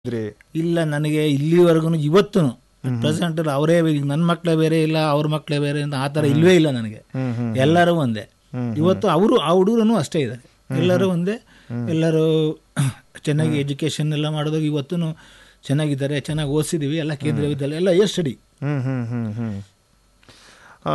ಇದ್ರಿ ಇಲ್ಲ ನನಗೆ ಇಲ್ಲಿವರೆಗೂ ಇವತ್ತು ಪ್ರೆಸೆಂಟ್ ಅವರೇ ಈಗ ನನ್ನ ಮಕ್ಕಳೇ ಬೇರೆ ಇಲ್ಲ ಅವ್ರ ಮಕ್ಕಳೇ ಬೇರೆ ಅಂತ ಆ ಥರ ಇಲ್ವೇ ಇಲ್ಲ ನನಗೆ ಹ್ಮ್ ಹ್ಮ್ ಎಲ್ಲರೂ ಒಂದೇ ಇವತ್ತು ಅವರು ಆ ಹುಡುಗರು ಅಷ್ಟೇ ಇದ್ದಾರೆ ಎಲ್ಲರೂ ಒಂದೇ ಎಲ್ಲರೂ ಚೆನ್ನಾಗಿ ಎಜುಕೇಶನ್ ಎಲ್ಲ ಮಾಡೋದು ಇವತ್ತು ಚೆನ್ನಾಗಿದ್ದಾರೆ ಚೆನ್ನಾಗಿ ಓದಿಸಿದೀವಿ ಎಲ್ಲ ಕೇಂದ್ರ ವಿದ್ಯಾಲಯ ಎಲ್ಲ ಏರ್ ಸ್ಟಡಿ ಹ್ಮ್ ಹ್ಮ್ ಹ್ಮ್ ಹ್ಮ್ ಆ,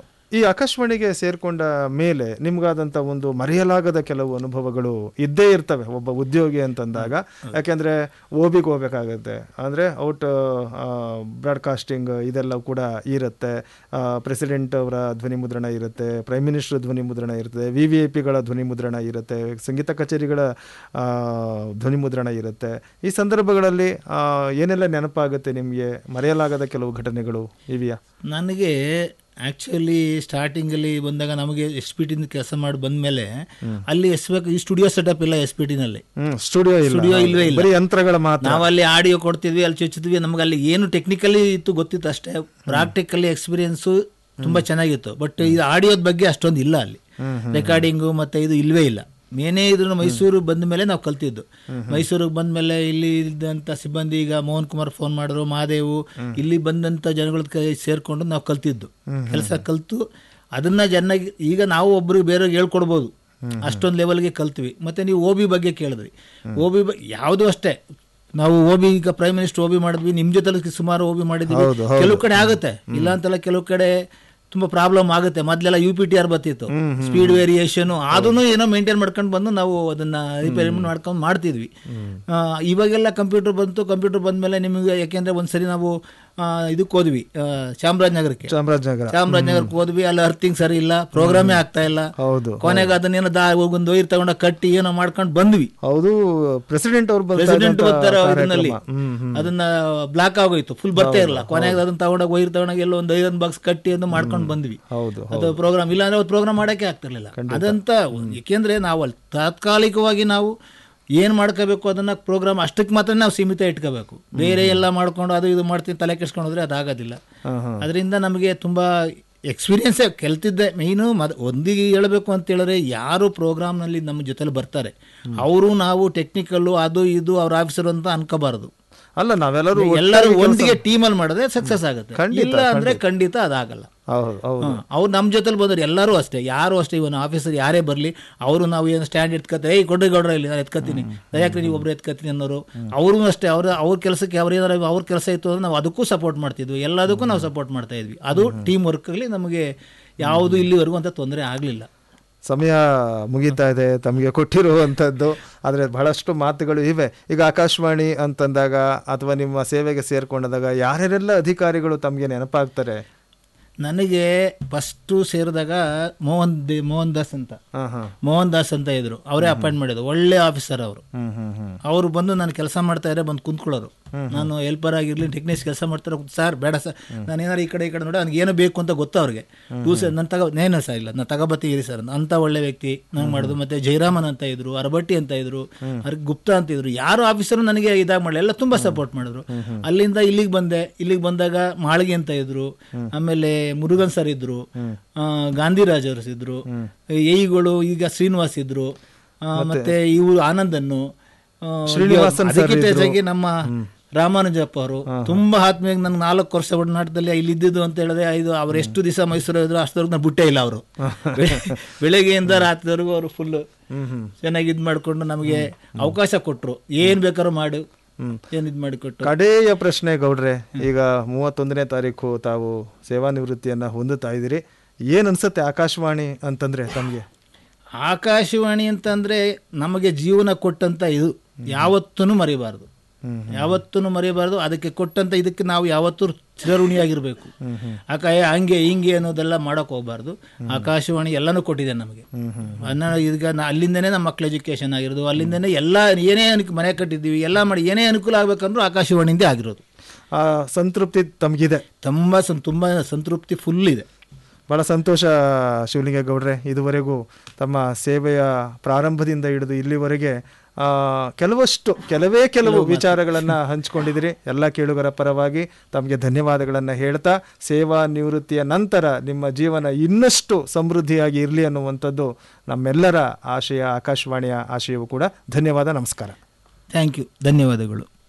ಈ ಆಕಾಶವಾಣಿಗೆ ಸೇರ್ಕೊಂಡ ಮೇಲೆ ನಿಮ್ಗಾದಂತ ಒಂದು ಮರೆಯಲಾಗದ ಕೆಲವು ಅನುಭವಗಳು ಇದ್ದೇ ಇರ್ತವೆ ಒಬ್ಬ ಉದ್ಯೋಗಿ ಅಂತಂದಾಗ ಯಾಕೆಂದ್ರೆ ಓಬಿಗೆ ಹೋಗ್ಬೇಕಾಗತ್ತೆ ಅಂದ್ರೆ ಔಟ್ ಬ್ರಾಡ್ಕಾಸ್ಟಿಂಗ್ ಇದೆಲ್ಲ ಕೂಡ ಇರುತ್ತೆ ಪ್ರೆಸಿಡೆಂಟ್ ಅವರ ಧ್ವನಿ ಮುದ್ರಣ ಇರುತ್ತೆ ಪ್ರೈಮ್ ಮಿನಿಸ್ಟರ್ ಧ್ವನಿ ಮುದ್ರಣ ಇರುತ್ತೆ ವಿ ವಿ ಐ ಪಿಗಳ ಧ್ವನಿ ಮುದ್ರಣ ಇರುತ್ತೆ ಸಂಗೀತ ಕಚೇರಿಗಳ ಆ, ಧ್ವನಿ ಮುದ್ರಣ ಇರುತ್ತೆ ಈ ಸಂದರ್ಭಗಳಲ್ಲಿ ಆ, ಏನೆಲ್ಲ ನೆನಪಾಗುತ್ತೆ ನಿಮಗೆ ಮರೆಯಲಾಗದ ಕೆಲವು ಘಟನೆಗಳು ಇವೆಯಾ ನನಗೆ ಆ್ಯಕ್ಚುಲಿ ಸ್ಟಾರ್ಟಿಂಗಲ್ಲಿ ಬಂದಾಗ ನಮಗೆ ಎಸ್ ಪಿ ಟಿಂದ ಕೆಲಸ ಮಾಡಿ ಬಂದಮೇಲೆ ಅಲ್ಲಿ ಎಸ್ ಈ ಸ್ಟುಡಿಯೋ ಸೆಟಪ್ ಇಲ್ಲ ಎಸ್ ಪಿ ಟಿನಲ್ಲಿ ಹ್ಮ್ ಸ್ಟುಡಿಯೋ ಇಲ್ಲ ಸ್ಟುಡಿಯೋ ಇಲ್ವೇ ಇಲ್ಲ ಬರೀ ಯಂತ್ರಗಳ ಮಾತ್ರ ನಾವು ಅಲ್ಲಿ ಆಡಿಯೋ ಕೊಡ್ತಿದ್ವಿ ಅಲ್ಲಿ ಚುಚ್ಚಿದ್ವಿ ನಮ್ಗೆ ಅಲ್ಲಿ ಏನು ಟೆಕ್ನಿಕಲಿ ಇತ್ತು ಗೊತ್ತಿತ್ತು ಅಷ್ಟೇ ಪ್ರಾಕ್ಟಿಕಲಿ ಎಕ್ಸ್ಪೀರಿಯನ್ಸು ತುಂಬಾ ಚೆನ್ನಾಗಿತ್ತು ಬಟ್ ಇದು ಆಡಿಯೋದ ಬಗ್ಗೆ ಅಷ್ಟೊಂದು ಇಲ್ಲ ಅಲ್ಲಿ ರೆಕಾರ್ಡಿಂಗು ಮತ್ತೆ ಇದು ಇಲ್ವೇ ಇಲ್ಲ ಏನೇ ಇದ್ರು ಮೈಸೂರು ಬಂದ ಮೇಲೆ ನಾವು ಕಲ್ತಿದ್ದು ಮೈಸೂರಿಗೆ ಬಂದ ಮೇಲೆ ಇಲ್ಲಿ ಇದ್ದಂಥ ಸಿಬ್ಬಂದಿ ಈಗ ಮೋಹನ್ ಕುಮಾರ್ ಫೋನ್ ಮಾಡಿದ್ರು ಮಹಾದೇವು ಇಲ್ಲಿ ಬಂದಂಥ ಜನಗಳ ಕೈ ಸೇರ್ಕೊಂಡು ನಾವು ಕಲ್ತಿದ್ದು ಕೆಲಸ ಕಲ್ತು ಅದನ್ನ ಚೆನ್ನಾಗಿ ಈಗ ನಾವು ಒಬ್ರಿಗೆ ಬೇರೆಯವ್ರಿಗೆ ಹೇಳ್ಕೊಡ್ಬೋದು ಅಷ್ಟೊಂದು ಲೆವೆಲ್ಗೆ ಕಲ್ತ್ವಿ ಮತ್ತೆ ನೀವು ಓಬಿ ಬಗ್ಗೆ ಕೇಳಿದ್ರಿ ಓಬಿ ಯಾವುದು ಅಷ್ಟೇ ನಾವು ಓಬಿ ಈಗ ಪ್ರೈಮ್ ಮಿನಿಸ್ಟರ್ ಓಬಿ ಮಾಡಿದ್ವಿ ನಿಮ್ ಜೊತೆ ಸುಮಾರು ಓಬಿ ಮಾಡಿದ್ವಿ ಹೌದು, ಕೆಲವು ಕಡೆ ಆಗುತ್ತೆ ಇಲ್ಲ ಅಂತಲ್ಲ ಕೆಲವು ಕಡೆ ತುಂಬಾ ಪ್ರಾಬ್ಲಮ್ ಆಗುತ್ತೆ ಮೊದ್ಲೆಲ್ಲ ಯು ಪಿ ಟಿ ಆರ್ ಬರ್ತಿತ್ತು ಸ್ಪೀಡ್ ವೇರಿಯೇಷನ್ ಅದನ್ನು ಏನೋ ಮೇಂಟೈನ್ ಮಾಡ್ಕೊಂಡು ಬಂದು ನಾವು ಅದನ್ನ ರಿಪೇರಿ ಮಾಡ್ಕೊಂಡು ಮಾಡ್ತಿದ್ವಿ ಆ, ಇವಾಗೆಲ್ಲ ಕಂಪ್ಯೂಟರ್ ಬಂತು ಕಂಪ್ಯೂಟರ್ ಬಂದ್ಮೇಲೆ ನಿಮಗೆ ಯಾಕೆಂದ್ರೆ ಒಂದ್ಸರಿ ನಾವು ಆ, ಇದಕ್ಕೆ ಹೋದ್ವಿ ಆ, ಚಾಮರಾಜನಗರಕ್ಕೆ ಚಾಮರಾಜನಗರ ಚಾಮರಾಜನಗರಕ್ಕೆ ಹೋದ್ವಿ ಅಲ್ಲಿ ಅರ್ಥಿಂಗ್ ಸರಿ ಇಲ್ಲ ಪ್ರೋಗ್ರಾಮೇ ಆಗ್ತಾ ಇಲ್ಲ ಹೌದು ಕೊನೆಗೆ ಅದನ್ನೇನೋ ದಾ ಒಂದು ವೈರ್ ತಗೊಂಡ ಕಟ್ಟಿ ಏನೋ ಮಾಡ್ಕೊಂಡು ಬಂದ್ವಿ ಹೌದು ಪ್ರೆಸಿಡೆಂಟ್ ಅವ್ರು ಬರ್ತಾ ಪ್ರೆಸಿಡೆಂಟ್ ಇದ್ದಂತ ಬರ್ತಾರ ಇದರಲ್ಲಿ ಕಾರ್ಯಕ್ರಮ. ಹ್ಮ್ ಹ್ಮ್ ಅದನ್ನ ಬ್ಲಾಕ್ ಆಗೋಯ್ತು ಫುಲ್ ಬರ್ತಾ ಇರಲ್ಲ ಕೊನೆಗೆ ಅದನ್ನ ತಗೊಂಡಾಗ ವೈರ್ ತಗೊಂಡಾಗ ಎಲ್ಲೋ ಒಂದು ಐರನ್ ಬಾಕ್ಸ್ ಕಟ್ಟಿ ಅಂತ ಮಾಡ್ಕೊಂಡು ಬಂದ್ವಿ ಹೌದು ಅದು ಪ್ರೋಗ್ರಾಮ್ ಇಲ್ಲ ಅಂದ್ರೆ ಪ್ರೋಗ್ರಾಮ್ ಮಾಡಕ್ಕೆ ಆಗ್ತಿರ್ಲಿಲ್ಲ ಅದಂತ ಏಕೆಂದ್ರೆ ನಾವು ಅಲ್ಲಿ ತಾತ್ಕಾಲಿಕವಾಗಿ ನಾವು ಏನ್ ಮಾಡ್ಕೋಬೇಕು ಅದನ್ನ ಪ್ರೋಗ್ರಾಮ್ ಅಷ್ಟಕ್ಕೆ ಮಾತ್ರ ನಾವು ಸೀಮಿತ ಇಟ್ಕೋಬೇಕು ಬೇರೆ ಎಲ್ಲ ಮಾಡ್ಕೊಂಡು ಅದು ಇದು ಮಾಡ್ತೀನಿ ತಲೆ ಕೆಡ್ಸ್ಕೊಂಡ್ರೆ ಅದಾಗೋದಿಲ್ಲ ಹಾ, ಹಾ. ಅದರಿಂದ ನಮಗೆ ತುಂಬಾ ಎಕ್ಸ್ಪೀರಿಯನ್ಸೇ ಕಲ್ತಿದ್ದೆ ಮೈನು ಮದ್ ಒಂದಿಗೆ ಹೇಳಬೇಕು ಅಂತ ಹೇಳಿದ್ರೆ ಯಾರು ಪ್ರೋಗ್ರಾಮ್ನಲ್ಲಿ ನಮ್ಮ ಜೊತೆಲಿ ಬರ್ತಾರೆ ಅವರು ನಾವು ಟೆಕ್ನಿಕಲ್ಲು ಅದು ಇದು ಅವ್ರ ಆಫೀಸರ್ ಅಂತ ಅನ್ಕೋಬಾರದು ಅಲ್ಲ ನಾವೆಲ್ಲರೂ ಎಲ್ಲರೂ ಒಂದಿಗೆ ಟೀಮಲ್ಲಿ ಮಾಡಿದ್ರೆ ಸಕ್ಸಸ್ ಆಗುತ್ತೆ ಖಂಡಿತ, ಇಲ್ಲ ಅಂದ್ರೆ ಖಂಡಿತ ಅದಾಗಲ್ಲ ಹೌದು ಹೌದು ಅವ್ರು ನಮ್ಮ ಜೊತೆಲಿ ಬಂದವ್ರು ಎಲ್ಲರೂ ಅಷ್ಟೇ ಯಾರು ಅಷ್ಟೇ ಇವನು ಆಫೀಸರ್ ಯಾರೇ ಬರಲಿ ಅವರು ನಾವು ಏನು ಸ್ಟ್ಯಾಂಡ್ ಎತ್ಕತ್ತೆ ಏಯ್ ಕೊಡ್ರಿ ಗೌಡ್ರ ಇಲ್ಲಿ ನಾನು ಎತ್ಕತ್ತೀನಿ ದಯಾಕ್ರಿ ನೀವು ಒಬ್ರು ಎತ್ಕತ್ತೀನಿ ಅನ್ನೋರು ಅವರು ಅಷ್ಟೇ ಅವ್ರ ಅವ್ರ ಕೆಲಸಕ್ಕೆ ಅವ್ರ ಏನಾರ ಅವ್ರ ಕೆಲಸ ಇತ್ತು ಅಂದ್ರೆ ನಾವು ಅದಕ್ಕೂ ಸಪೋರ್ಟ್ ಮಾಡ್ತಿದ್ವಿ ಎಲ್ಲದಕ್ಕೂ ನಾವು ಸಪೋರ್ಟ್ ಮಾಡ್ತಾ ಇದ್ವಿ ಅದು ಟೀಮ್ ವರ್ಕಲ್ಲಿ ನಮಗೆ ಯಾವುದು ಇಲ್ಲಿವರೆಗೂ ಅಂತ ತೊಂದರೆ ಆಗಲಿಲ್ಲ ಸಮಯ ಮುಗೀತಾ ಇದೆ ತಮಗೆ ಕೊಟ್ಟಿರುವಂಥದ್ದು ಆದರೆ ಬಹಳಷ್ಟು ಮಾತುಗಳು ಇವೆ ಈಗ ಆಕಾಶವಾಣಿ ಅಂತಂದಾಗ ಅಥವಾ ನಿಮ್ಮ ಸೇವೆಗೆ ಸೇರ್ಕೊಂಡಾಗ ಯಾರ್ಯಾರೆಲ್ಲ ಅಧಿಕಾರಿಗಳು ತಮಗೆ ನೆನಪಾಗ್ತಾರೆ ನನಗೆ ಫಸ್ಟು ಸೇರಿದಾಗ ಮೋಹನ್ ದೇ ಮೋಹನ್ ದಾಸ್ ಅಂತ ಹಾ ಹಾ ಮೋಹನ್ ದಾಸ್ ಅಂತ ಇದ್ರು ಅವರೇ ಅಪಾಯಿಂಟ್ ಮಾಡಿದ್ರು ಒಳ್ಳೆ ಆಫೀಸರ್ ಅವರು ಹ್ಮ್ ಹ್ಮ್ ಹ್ಮ್ ಅವರು ಬಂದು ನಾನು ಕೆಲಸ ಮಾಡ್ತಾ ಇದ್ರೆ ಬಂದು ಕುಂತ್ಕೊಳ್ಳೋರು ನಾನು ಹೆಲ್ಪರ್ ಆಗಿರ್ಲಿ ಟೆಕ್ನಿಕ್ಸ್ ಕೆಲಸ ಮಾಡ್ತಾರೆ ಸರ್ ಬೇಡ ಸರ್ ನಾನು ಏನಾರು ಈ ಕಡೆ ಈ ಕಡೆ ನೋಡಿ ನನಗೆ ಏನು ಬೇಕು ಅಂತ ಗೊತ್ತು ಅವ್ರಿಗೆ ಟೂಲ್ಸ್ ನಾನು ತಗೋ ನೇನು ಸರ್ ಇಲ್ಲ ನಾನು ತಗೋಬತ್ತಿ ಇರಿ ಸರ್ ಅಂತ ಒಳ್ಳೆ ವ್ಯಕ್ತಿ ನಂಗೆ ಮಾಡೋದು ಮತ್ತೆ ಜಯರಾಮನ್ ಅಂತ ಇದ್ರು ಅರಬಟ್ಟಿ ಅಂತ ಇದ್ರು ಅವ್ರಿಗೆ ಗುಪ್ತಾ ಅಂತ ಇದ್ರು ಯಾರು ಆಫೀಸರು ನನಗೆ ಇದಾಗ ಮಾಡಲಿ ಎಲ್ಲ ತುಂಬಾ ಸಪೋರ್ಟ್ ಮಾಡಿದ್ರು ಅಲ್ಲಿಂದ ಇಲ್ಲಿಗೆ ಬಂದೆ ಇಲ್ಲಿಗೆ ಬಂದಾಗ ಮಾಳಿಗೆ ಅಂತ ಇದ್ರು ಆಮೇಲೆ ಮುರುಗನ್ ಸರ್ ಇದ್ರು ಆ, ಗಾಂಧಿರಾಜ್ ಅವರು ಇದ್ರು ಏಯಿಗಳು ಈಗ ಶ್ರೀನಿವಾಸ್ ಇದ್ರು ಆ, ಮತ್ತೆ ಇವರು ಆನಂದನ್ನು ಆ, ಶ್ರೀನಿವಾಸನ್ ಸರ್ ಅದಕ್ಕಿಂತ ಇದ್ರು. ಹೆಚ್ಚಾಗಿ ನಮ್ಮ ರಾಮಾನುಜಪ್ಪ ಅವರು ತುಂಬಾ ಆತ್ಮೀಯ ನಂಗೆ ನಾಲ್ಕು ವರ್ಷ ಒಡನಾಟದಲ್ಲಿ ಇಲ್ಲಿ ಇದ್ದಿದ್ದು ಅಂತ ಹೇಳಿದ್ರೆ ಇದು ಅವ್ರು ಎಷ್ಟು ದಿವಸ ಮೈಸೂರು ಇದ್ರು ಅಷ್ಟವರೆಗೂ ನಾನು ಬಿಟ್ಟೇ ಇಲ್ಲ ಅವರು ಬೆಳಗ್ಗೆಯಿಂದ ರಾತ್ರಿವರೆಗೂ ಅವರು ಫುಲ್ ಹ್ಮ್ ಹ್ಮ್ ಚೆನ್ನಾಗಿ ಇದು ಮಾಡಿಕೊಂಡು ನಮಗೆ ಅವಕಾಶ ಕೊಟ್ಟರು ಏನ್ ಬೇಕಾದ್ರೂ ಮಾಡು ಏನ್ ಇದು ಮಾಡಿಕೊಟ್ರು ಕಡೆಯ ಪ್ರಶ್ನೆ ಗೌಡ್ರೆ ಈಗ ಮೂವತ್ತೊಂದನೇ ತಾರೀಕು ತಾವು ಸೇವಾ ನಿವೃತ್ತಿಯನ್ನ ಹೊಂದುತ್ತಾ ಇದ್ದೀರಿ ಏನ್ ಅನ್ಸುತ್ತೆ ಆಕಾಶವಾಣಿ ಅಂತಂದ್ರೆ ತಮ್ಗೆ ಆಕಾಶವಾಣಿ ಅಂತಂದ್ರೆ ನಮಗೆ ಜೀವನ ಕೊಟ್ಟಂತ ಇದು ಯಾವತ್ತೂ ಮರಿಬಾರ್ದು ಹ್ಮ್ ಯಾವತ್ತೂ ಮರಿಬಾರ್ದು ಅದಕ್ಕೆ ಕೊಟ್ಟಂತ ಇದಕ್ಕೆ ನಾವು ಯಾವತ್ತೂ ಚಿರಋಣಿಯಾಗಿರ್ಬೇಕು ಆಕ ಏ ಹಂಗೆ ಹಿಂಗೆ ಅನ್ನೋದೆಲ್ಲ ಮಾಡಕ್ ಹೋಗ್ಬಾರ್ದು ಆಕಾಶವಾಣಿ ಎಲ್ಲನೂ ಕೊಟ್ಟಿದೆ ನಮಗೆ ಹ್ಮ್ ಹ್ಮ್ ಅದನ್ನ ಈಗ ನಾ- ಅಲ್ಲಿಂದನೇ ನಮ್ಮ ಮಕ್ಳ ಎಜುಕೇಶನ್ ಆಗಿರೋದು ಅಲ್ಲಿಂದನೇ ಎಲ್ಲ ಏನೇ ಅನುಕೂಲ ಮನೆ ಕಟ್ಟಿದ್ದೀವಿ ಎಲ್ಲ ಮಾಡಿ ಏನೇ ಅನುಕೂಲ ಆಗ್ಬೇಕಂದ್ರೂ ಆಕಾಶವಾಣಿಯಿಂದ ಆಗಿರೋದು ಆ ಸಂತೃಪ್ತಿ ತಮಗಿದೆ ತುಂಬ ಸಂ ತುಂಬ ಸಂತೃಪ್ತಿ ಫುಲ್ ಇದೆ ಬಹಳ ಸಂತೋಷ ಶಿವಲಿಂಗೇಗೌಡ್ರೆ ಇದುವರೆಗೂ ತಮ್ಮ ಸೇವೆಯ ಪ್ರಾರಂಭದಿಂದ ಹಿಡಿದು ಇಲ್ಲಿವರೆಗೆ ಆ, ಕೆಲವಷ್ಟು ಕೆಲವೇ ಕೆಲವು ವಿಚಾರಗಳನ್ನು ಹಂಚಿಕೊಂಡಿದ್ದೀರಿ ಎಲ್ಲ ಕೇಳುಗರ ಪರವಾಗಿ ತಮಗೆ ಧನ್ಯವಾದಗಳನ್ನು ಹೇಳ್ತಾ ಸೇವಾ ನಿವೃತ್ತಿಯ ನಂತರ ನಿಮ್ಮ ಜೀವನ ಇನ್ನಷ್ಟು ಸಮೃದ್ಧಿಯಾಗಿ ಇರಲಿ ಅನ್ನುವಂಥದ್ದು ನಮ್ಮೆಲ್ಲರ ಆಶಯ ಆಕಾಶವಾಣಿಯ ಆಶಯವೂ ಕೂಡ ಧನ್ಯವಾದ ನಮಸ್ಕಾರ ಥ್ಯಾಂಕ್ ಯು ಧನ್ಯವಾದಗಳು